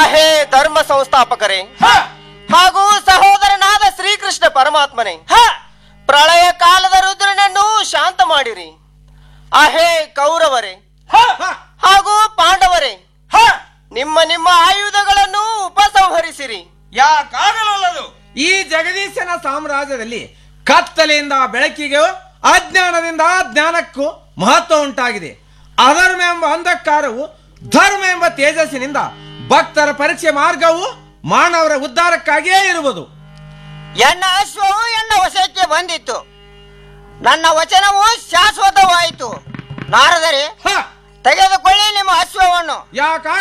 ಅಹೇ ಧರ್ಮ ಸಂಸ್ಥಾಪಕರೇ ಹಾಗೂ ಸಹೋದರನಾದ ಶ್ರೀಕೃಷ್ಣ ಪರಮಾತ್ಮನೇ ಪ್ರಳಯ ಕಾಲದ ರುದ್ರನನ್ನು ಶಾಂತ ಮಾಡಿರಿ ಅಹೇ ಕೌರವರೇ ಹಾಗೂ ಪಾಂಡವರೇ ನಿಮ್ಮ ನಿಮ್ಮ ಆಯುಧಗಳನ್ನು ಉಪಸಂಹರಿಸಿರಿ ಯಾಕಾಗಲಲ್ಲದು ಈ ಜಗದೀಶನ ಸಾಮ್ರಾಜ್ಯದಲ್ಲಿ ಕತ್ತಲೆಯಿಂದ ಬೆಳಕಿಗೆ ಅಜ್ಞಾನದಿಂದ ಜ್ಞಾನಕ್ಕೂ ಮಹತ್ವ ಉಂಟಾಗಿದೆ ಅಧರ್ಮ ಎಂಬ ಅಂಧಕಾರವು ಧರ್ಮ ಎಂಬ ತೇಜಸ್ಸಿನಿಂದ ಭಕ್ತರ ಪರೀಕ್ಷೆ ಮಾರ್ಗವು ಮಾನವರ ಉದ್ಧಾರಕ್ಕಾಗಿಯೇ ಇರುವುದು ಎನ್ನ ಅಶ್ವವು ಎನ್ನ ವಶಕ್ಕೆ ಬಂದಿತ್ತು ನನ್ನ ವಚನವು ಶಾಶ್ವತವಾಯಿತು ನಾರದರೆ ಹ! ತೆಗೆದುಕೊಳ್ಳಿ ನಿಮ್ಮ ಅಶ್ವವನ್ನು ಯಾಕ